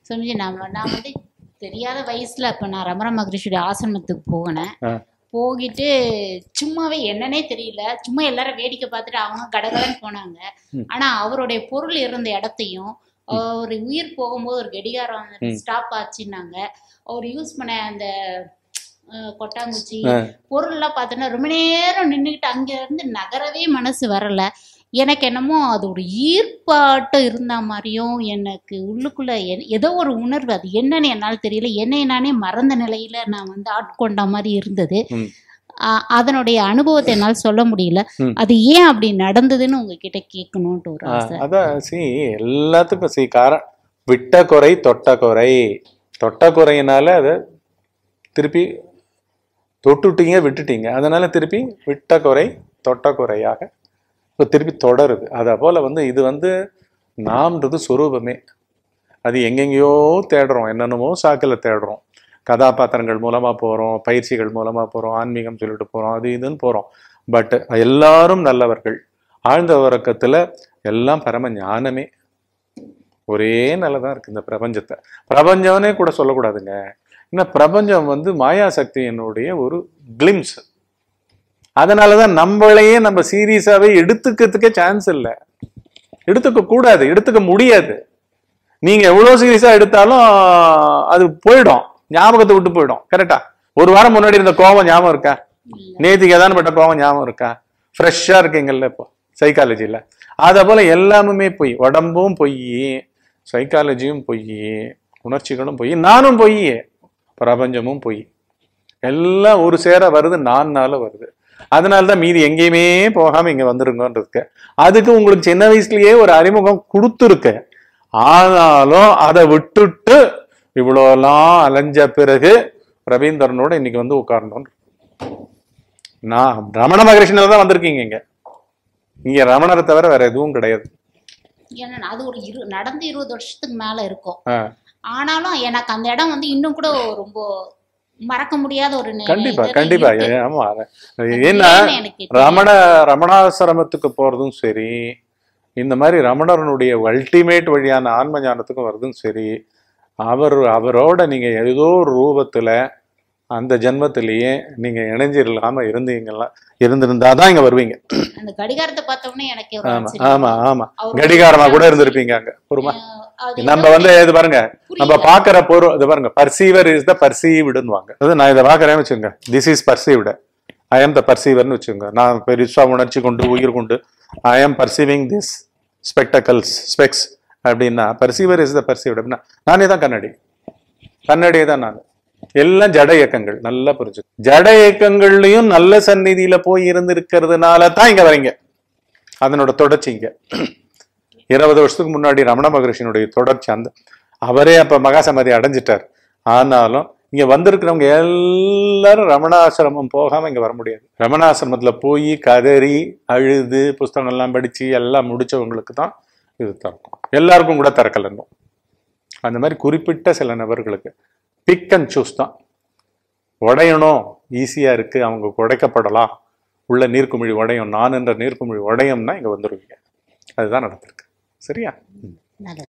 சுவாமிஜி நம்ம நான் வந்து தெரியாத வயசுல அப்ப நான் ரமண மகரிஷியோட ஆசிரமத்துக்கு போனேன் ஆ. போகிட்டு சும்மாவே என்னன்னே தெரியல சும்மா எல்லாரும் வேடிக்கை பார்த்துட்டு அவங்க கடகடன்னு போனாங்க ம். ஆனா அவருடைய பொருள் இருந்த இடத்தையும் அவர் உயிர் போகும்போது ஒரு கடிகாரம் ம். ஸ்டாப் ஆச்சுன்னாங்க அவர் யூஸ் பண்ண அந்த அஹ், கொட்டாங்குச்சி ஆ. பொருள்லாம் பார்த்தோன்னா ரொம்ப நேரம் நின்றுக்கிட்டு அங்க இருந்து நகரவே மனசு வரல எனக்கு என்னமோ அதோட ஈர்ப்பாட்டம் இருந்த மாதிரியும் எனக்கு உள்ளுக்குள்ள எ- ஏதோ ஒரு உணர்வு அது என்னன்னு என்னால் தெரியல என்னை நானே மறந்த நிலையில நான் வந்து ஆட்கொண்ட மாதிரி இருந்தது ம். ஆ, அதனுடைய அனுபவத்தை என்னால் சொல்ல முடியல ம். அது ஏன் அப்படி நடந்ததுன்னு உங்ககிட்ட கேட்கணும்ட்டு ஒரு ஆ, ஆசை அதான் சி எல்லாத்துக்கும் சி காரம் விட்ட குறை தொட்ட குறை தொட்ட குறையினால அதை திருப்பி தொட்டுட்டீங்க விட்டுட்டீங்க அதனால திருப்பி விட்ட குறை தொட்ட குறையாக இப்போ திருப்பி தொடருது அதை போல வந்து இது வந்து நாம்ன்றது சொரூபமே அது எங்கெங்கேயோ தேடுறோம் என்னென்னமோ சாக்கில் தேடுறோம் கதாபாத்திரங்கள் மூலமாக போகிறோம் பயிற்சிகள் மூலமாக போகிறோம் ஆன்மீகம் சொல்லிட்டு போகிறோம் அது இதுன்னு போகிறோம் பட் எல்லாரும் நல்லவர்கள் ஆழ்ந்த உறக்கத்தில் எல்லாம் பரம ஞானமே ஒரே நல்லதான் இருக்கு இந்த பிரபஞ்சத்தை பிரபஞ்சம்னே கூட சொல்லக்கூடாதுங்க ஏன்னா பிரபஞ்சம் வந்து மாயா சக்தியினுடைய ஒரு கிளிம்ஸ் அதனாலதான் நம்மளையே நம்ம சீரியஸாவே எடுத்துக்கிறதுக்கே சான்ஸ் இல்லை எடுத்துக்க கூடாது எடுத்துக்க முடியாது நீங்க எவ்வளவு சீரியஸா எடுத்தாலும் அது போயிடும் ஞாபகத்தை விட்டு போயிடும் கரெக்டா ஒரு வாரம் முன்னாடி இருந்த கோவம் ஞாபகம் இருக்கா இல்ல. நேத்திக்கு ஏதாவது பட்ட கோவம் ஞாபகம் இருக்கா ஃப்ரெஷ்ஷா இருக்கீங்கல்ல இப்போ சைக்காலஜில அத போல எல்லாமுமே பொய் உடம்பும் பொய் சைக்காலஜியும் பொய் உணர்ச்சிகளும் பொய் நானும் பொய் பிரபஞ்சமும் பொய் எல்லாம் ஒரு சேர வருது நான்னால வருது அதனால தான் மீதி எங்கேயுமே போகாம இங்க வந்துருங்கன்றதுக்கு அதுக்கு உங்களுக்கு சின்ன வயசுலயே ஒரு அறிமுகம் கொடுத்துருக்கு ஆனாலும் அதை விட்டுட்டு இவ்வளோலாம் அலைஞ்ச பிறகு ரவீந்திரனோட இன்னைக்கு வந்து உட்காரணும் நான் ரமண மகரிஷினால தான் வந்திருக்கீங்க இங்க இங்க ரமணரை தவிர வேற எதுவும் கிடையாது ஏன்னா அது ஒரு இரு நடந்து இருபது வருஷத்துக்கு மேல இருக்கும் ஆ, ஆனாலும் எனக்கு அந்த இடம் வந்து இன்னும் கூட ரொம்ப மறக்க முடியாத ஒரு நி- கண்டிப்பா இதுதான் கண்டிப்பா இருக்கு. ஏ- ஆமா அது- அது ஏன்னா ஏன்னு எனக்கு தெரியல. ரமண ரமணாசிரமத்துக்கு போறதும் சரி இந்த மாதிரி ரமணரனுடைய அல்டிமேட் வழியான ஆன்ம ஞானத்துக்கும் வர்றதும் சரி அவர் அவரோட நீங்க ஏதோ ஒரு ரூபத்துல அந்த ஜென்மத்திலேயே நீங்க இணைஞ்சிடலாம இருந்தீங்களா இருந்திருந்தாதான் இங்க வருவீங்க அந்த கடிகாரத்தை பார்த்தோன்னே எனக்கு ஒரு ஆமா ஆச்சரியம். ஆமா ஆமா அவரு கடிகாரமா கூட இருந்திருப்பீங்க அங்க பொறுமா அஹ் அது நம்ம வந்து இது பாருங்க நம்ம புரியல. பாக்குற பொருள் இது பாருங்க பர்சீவர் இஸ் த பர்சீவ்டுவாங்க அது நான் இதை பாக்குறேன்னு வச்சுங்க திஸ் இஸ் பர்சீவ்டு ஐ ஆம் த பர்சீவர்னு வச்சுங்க நான் பெருசா உணர்ச்சி கொண்டு உயிர் கொண்டு I am perceiving this spectacles specs அப்படின்னா பர்சீவர் இஸ் த பர்சீவ்டு அப்படின்னா நானே தான் கண்ணாடி கண்ணாடியே தான் நான் எல்லாம் ஜட இயக்கங்கள் நல்லா புரிஞ்சு ஜட இயக்கங்கள்லயும் நல்ல சந்நிதியில போய் இருந்திருக்கிறதுனால தான் இங்க வரீங்க அதனோட தொடர்ச்சி இங்க இருபது வருஷத்துக்கு முன்னாடி ரமண மகரிஷினுடைய தொடர்ச்சி அந்த அவரே அப்ப மகாசமாதி அடைஞ்சிட்டார் ஆனாலும் இங்க வந்திருக்கிறவங்க எல்லாரும் ரமணாசிரமம் போகாம இங்க வர முடியாது ரமணாசிரமத்துல போய் கதறி அழுது புஸ்தகம் எல்லாம் படிச்சு எல்லாம் முடிச்சவங்களுக்கு தான் இது திறக்கும் எல்லாருக்கும் கூட திறக்கல இன்னும் அந்த மாதிரி குறிப்பிட்ட சில நபர்களுக்கு பிக் அண்ட் சூஸ் தான் உடையணும் ஈஸியா இருக்கு அவங்க உடைக்கப்படலாம் உள்ள நீர்க்குமிழி உடையும் நான் என்ற நீர்க்குமிழி உடையம்னா இங்க வந்துருவீங்க அதுதான் நடந்திருக்கு சரியா நல்லது